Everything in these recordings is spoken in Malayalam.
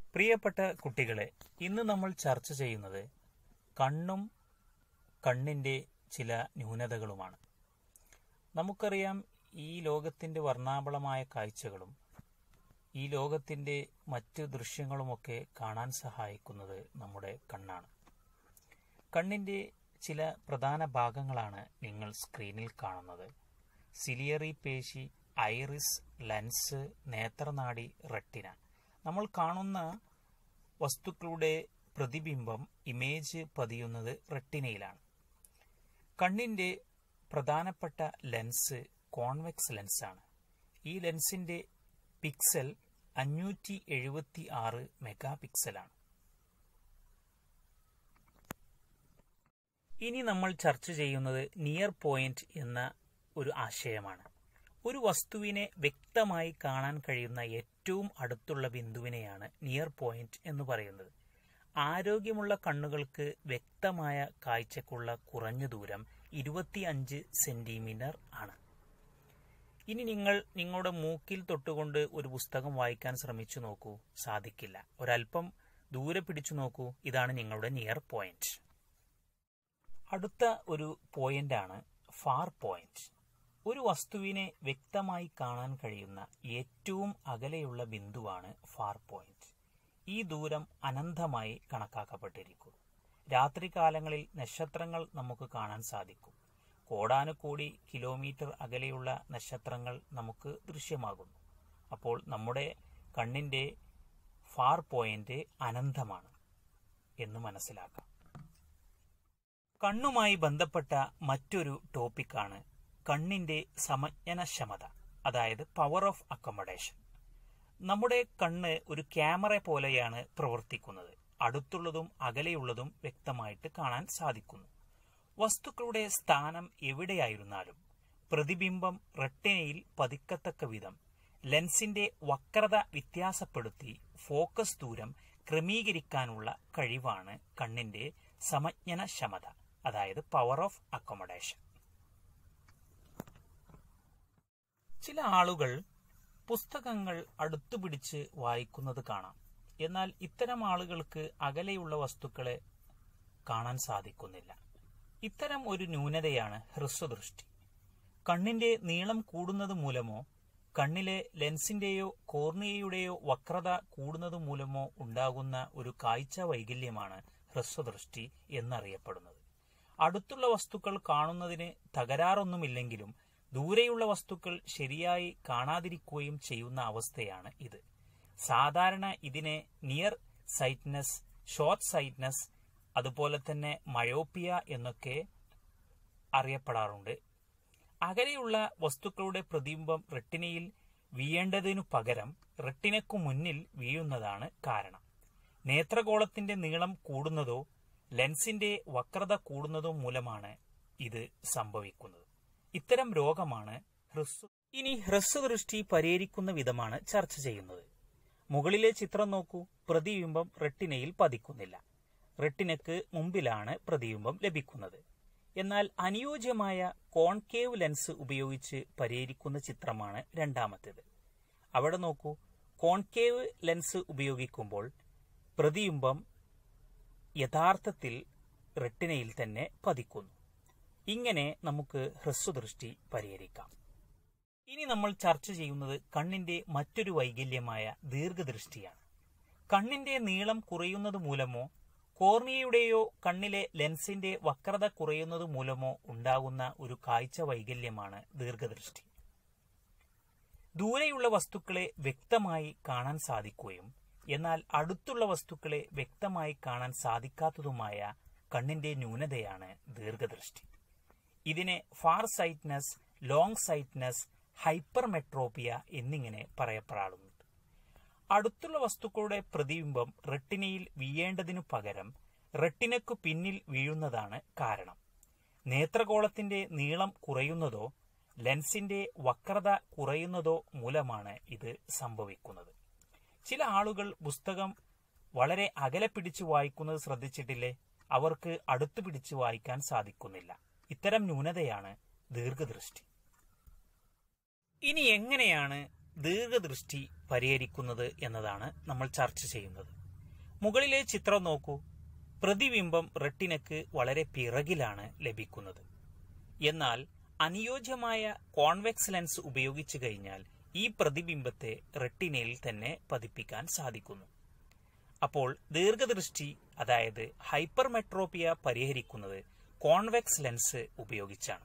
പ്രിയപ്പെട്ട കുട്ടികളെ ഇന്ന് നമ്മൾ ചർച്ച ചെയ്യുന്നത് കണ്ണും കണ്ണിൻ്റെ ചില ന്യൂനതകളുമാണ് നമുക്കറിയാം ഈ ലോകത്തിൻ്റെ വർണ്ണാഭളമായ കാഴ്ചകളും ഈ ലോകത്തിൻ്റെ മറ്റ് ദൃശ്യങ്ങളുമൊക്കെ കാണാൻ സഹായിക്കുന്നത് നമ്മുടെ കണ്ണാണ് കണ്ണിൻ്റെ ചില പ്രധാന ഭാഗങ്ങളാണ് നിങ്ങൾ സ്ക്രീനിൽ കാണുന്നത് സിലിയറി പേശി ഐറിസ് ലെൻസ് നേത്രനാടി റെട്ടിന നമ്മൾ കാണുന്ന വസ്തുക്കളുടെ പ്രതിബിംബം ഇമേജ് പതിയുന്നത് റെട്ടിനയിലാണ് കണ്ണിൻ്റെ പ്രധാനപ്പെട്ട ലെൻസ് കോൺവെക്സ് ലെൻസാണ് ഈ ലെൻസിന്റെ പിക്സൽ അഞ്ഞൂറ്റി എഴുപത്തി ആറ് മെഗാ പിക്സലാണ് ഇനി നമ്മൾ ചർച്ച ചെയ്യുന്നത് നിയർ പോയിന്റ് എന്ന ഒരു ആശയമാണ് ഒരു വസ്തുവിനെ വ്യക്തമായി കാണാൻ കഴിയുന്ന ഏറ്റവും അടുത്തുള്ള ബിന്ദുവിനെയാണ് നിയർ പോയിന്റ് എന്ന് പറയുന്നത് ആരോഗ്യമുള്ള കണ്ണുകൾക്ക് വ്യക്തമായ കാഴ്ചക്കുള്ള കുറഞ്ഞ ദൂരം ഇരുപത്തിയഞ്ച് സെന്റിമീറ്റർ ആണ് ഇനി നിങ്ങൾ നിങ്ങളുടെ മൂക്കിൽ തൊട്ടുകൊണ്ട് ഒരു പുസ്തകം വായിക്കാൻ ശ്രമിച്ചു നോക്കൂ സാധിക്കില്ല ഒരല്പം ദൂരെ പിടിച്ചു നോക്കൂ ഇതാണ് നിങ്ങളുടെ നിയർ പോയിന്റ് അടുത്ത ഒരു പോയിന്റാണ് ഫാർ പോയിന്റ് ഒരു വസ്തുവിനെ വ്യക്തമായി കാണാൻ കഴിയുന്ന ഏറ്റവും അകലെയുള്ള ബിന്ദുവാണ് ഫാർ പോയിന്റ് ഈ ദൂരം അനന്തമായി കണക്കാക്കപ്പെട്ടിരിക്കും രാത്രികാലങ്ങളിൽ നക്ഷത്രങ്ങൾ നമുക്ക് കാണാൻ സാധിക്കും കോടാനുകോടി കിലോമീറ്റർ അകലെയുള്ള നക്ഷത്രങ്ങൾ നമുക്ക് ദൃശ്യമാകുന്നു അപ്പോൾ നമ്മുടെ കണ്ണിന്റെ ഫാർ പോയിന്റ് അനന്തമാണ് എന്ന് മനസ്സിലാക്കാം കണ്ണുമായി ബന്ധപ്പെട്ട മറ്റൊരു ടോപ്പിക്കാണ് കണ്ണിന്റെ സമജ്ഞനക്ഷമത അതായത് പവർ ഓഫ് അക്കോമഡേഷൻ നമ്മുടെ കണ്ണ് ഒരു ക്യാമറ പോലെയാണ് പ്രവർത്തിക്കുന്നത് അടുത്തുള്ളതും അകലെയുള്ളതും വ്യക്തമായിട്ട് കാണാൻ സാധിക്കുന്നു വസ്തുക്കളുടെ സ്ഥാനം എവിടെയായിരുന്നാലും പ്രതിബിംബം റെട്ടിനയിൽ പതിക്കത്തക്ക വിധം ലെൻസിന്റെ വക്രത വ്യത്യാസപ്പെടുത്തി ഫോക്കസ് ദൂരം ക്രമീകരിക്കാനുള്ള കഴിവാണ് കണ്ണിന്റെ സമജ്ഞനക്ഷമത അതായത് പവർ ഓഫ് അക്കോമഡേഷൻ ചില ആളുകൾ പുസ്തകങ്ങൾ അടുത്തു പിടിച്ച് വായിക്കുന്നത് കാണാം എന്നാൽ ഇത്തരം ആളുകൾക്ക് അകലെയുള്ള വസ്തുക്കളെ കാണാൻ സാധിക്കുന്നില്ല ഇത്തരം ഒരു ന്യൂനതയാണ് ഹ്രസ്വദൃഷ്ടി കണ്ണിന്റെ നീളം കൂടുന്നത് മൂലമോ കണ്ണിലെ ലെൻസിന്റെയോ കോർണിയയുടെയോ വക്രത കൂടുന്നത് മൂലമോ ഉണ്ടാകുന്ന ഒരു കാഴ്ച വൈകല്യമാണ് ഹ്രസ്വദൃഷ്ടി എന്നറിയപ്പെടുന്നത് അടുത്തുള്ള വസ്തുക്കൾ കാണുന്നതിന് തകരാറൊന്നുമില്ലെങ്കിലും ദൂരെയുള്ള വസ്തുക്കൾ ശരിയായി കാണാതിരിക്കുകയും ചെയ്യുന്ന അവസ്ഥയാണ് ഇത് സാധാരണ ഇതിനെ നിയർ സൈറ്റ്നസ് ഷോർട്ട് സൈറ്റ്നസ് അതുപോലെ തന്നെ മയോപ്പിയ എന്നൊക്കെ അറിയപ്പെടാറുണ്ട് അകലെയുള്ള വസ്തുക്കളുടെ പ്രതിബിംബം റെട്ടിനയിൽ വീഴേണ്ടതിനു പകരം റെട്ടിനക്കു മുന്നിൽ വീഴുന്നതാണ് കാരണം നേത്രഗോളത്തിന്റെ നീളം കൂടുന്നതോ ലെൻസിന്റെ വക്രത കൂടുന്നതോ മൂലമാണ് ഇത് സംഭവിക്കുന്നത് ഇത്തരം രോഗമാണ് ഹ്രസ്വ ഇനി ഹ്രസ്വദൃഷ്ടി പരിഹരിക്കുന്ന വിധമാണ് ചർച്ച ചെയ്യുന്നത് മുകളിലെ ചിത്രം നോക്കൂ പ്രതിബിംബം റെട്ടിനയിൽ പതിക്കുന്നില്ല റെട്ടിനക്ക് മുമ്പിലാണ് പ്രതിബിംബം ലഭിക്കുന്നത് എന്നാൽ അനുയോജ്യമായ കോൺകേവ് ലെൻസ് ഉപയോഗിച്ച് പരിഹരിക്കുന്ന ചിത്രമാണ് രണ്ടാമത്തേത് അവിടെ നോക്കൂ കോൺകേവ് ലെൻസ് ഉപയോഗിക്കുമ്പോൾ പ്രതിബിംബം യഥാർത്ഥത്തിൽ റെട്ടിനയിൽ തന്നെ പതിക്കുന്നു ഇങ്ങനെ നമുക്ക് ഹ്രസ്വദൃഷ്ടി പരിഹരിക്കാം ഇനി നമ്മൾ ചർച്ച ചെയ്യുന്നത് കണ്ണിന്റെ മറ്റൊരു വൈകല്യമായ ദീർഘദൃഷ്ടിയാണ് കണ്ണിന്റെ നീളം കുറയുന്നത് മൂലമോ കോർണിയയുടെയോ കണ്ണിലെ ലെൻസിന്റെ വക്രത കുറയുന്നത് മൂലമോ ഉണ്ടാകുന്ന ഒരു കാഴ്ച വൈകല്യമാണ് ദീർഘദൃഷ്ടി ദൂരെയുള്ള വസ്തുക്കളെ വ്യക്തമായി കാണാൻ സാധിക്കുകയും എന്നാൽ അടുത്തുള്ള വസ്തുക്കളെ വ്യക്തമായി കാണാൻ സാധിക്കാത്തതുമായ കണ്ണിന്റെ ന്യൂനതയാണ് ദീർഘദൃഷ്ടി ഇതിനെ farsightedness longsightedness hypermetropia എന്നിങ്ങനെ പറയപ്പെടാറുണ്ട് അടുത്തുള്ള വസ്തുക്കളുടെ പ്രതിബിംബം റെട്ടിനയിൽ വീഴേണ്ടതിനു പകരം റെട്ടിനക്കു പിന്നിൽ വീഴുന്നതാണ് കാരണം നേത്രഗോളത്തിന്റെ നീളം കുറയുന്നതോ ലെൻസിന്റെ വക്രത കുറയുന്നതോ മൂലമാണ് ഇത് സംഭവിക്കുന്നത് ചില ആളുകൾ പുസ്തകം വളരെ അകലെ പിടിച്ചു വായിക്കുന്നത് ശ്രദ്ധിച്ചിട്ടില്ലേ അവർക്ക് അടുത്തു പിടിച്ചു വായിക്കാൻ സാധിക്കുന്നില്ല ഇത്തരം ന്യൂനതയാണ് ദീർഘദൃഷ്ടി ഇനി എങ്ങനെയാണ് ദീർഘദൃഷ്ടി പരിഹരിക്കുന്നത് എന്നതാണ് നമ്മൾ ചർച്ച ചെയ്യുന്നത് മുകളിലെ ചിത്രം നോക്കൂ പ്രതിബിംബം റെട്ടിനക്ക് വളരെ പിറകിലാണ് ലഭിക്കുന്നത് എന്നാൽ അനുയോജ്യമായ കോൺവെക്സ് ലെൻസ് ഉപയോഗിച്ചു കഴിഞ്ഞാൽ ഈ പ്രതിബിംബത്തെ റെട്ടിനയിൽ തന്നെ പതിപ്പിക്കാൻ സാധിക്കുന്നു അപ്പോൾ ദീർഘദൃഷ്ടി അതായത് ഹൈപ്പർമെട്രോപ്പിയ പരിഹരിക്കുന്നത് കോൺവെക്സ് ലെൻസ് ഉപയോഗിച്ചാണ്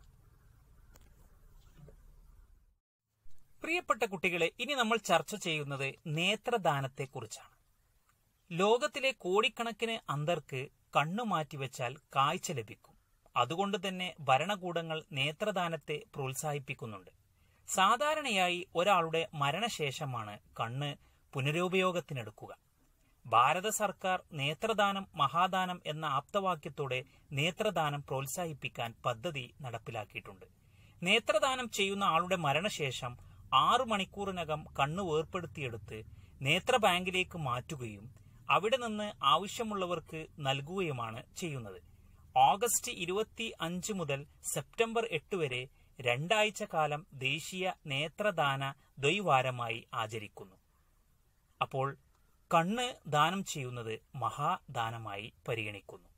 പ്രിയപ്പെട്ട കുട്ടികളെ ഇനി നമ്മൾ ചർച്ച ചെയ്യുന്നത് നേത്രദാനത്തെക്കുറിച്ചാണ് ലോകത്തിലെ കോടിക്കണക്കിന് അന്തർക്ക് കണ്ണു മാറ്റിവെച്ചാൽ കാഴ്ച ലഭിക്കും അതുകൊണ്ട് തന്നെ ഭരണകൂടങ്ങൾ നേത്രദാനത്തെ പ്രോത്സാഹിപ്പിക്കുന്നുണ്ട് സാധാരണയായി ഒരാളുടെ മരണശേഷമാണ് കണ്ണ് പുനരുപയോഗത്തിനെടുക്കുക ഭാരത സർക്കാർ നേത്രദാനം മഹാദാനം എന്ന ആപ്തവാക്യത്തോടെ നേത്രദാനം പ്രോത്സാഹിപ്പിക്കാൻ പദ്ധതി നടപ്പിലാക്കിയിട്ടുണ്ട് നേത്രദാനം ചെയ്യുന്ന ആളുടെ മരണശേഷം ആറു മണിക്കൂറിനകം കണ്ണ് വേർപ്പെടുത്തിയെടുത്ത് നേത്ര ബാങ്കിലേക്ക് മാറ്റുകയും അവിടെ നിന്ന് ആവശ്യമുള്ളവർക്ക് നൽകുകയുമാണ് ചെയ്യുന്നത് ഓഗസ്റ്റ് ഇരുപത്തി അഞ്ച് മുതൽ സെപ്റ്റംബർ എട്ട് വരെ രണ്ടാഴ്ച കാലം ദേശീയ നേത്രദാന ദ്വൈവാരമായി ആചരിക്കുന്നു അപ്പോൾ കണ്ണ് ദാനം ചെയ്യുന്നത് മഹാദാനമായി പരിഗണിക്കുന്നു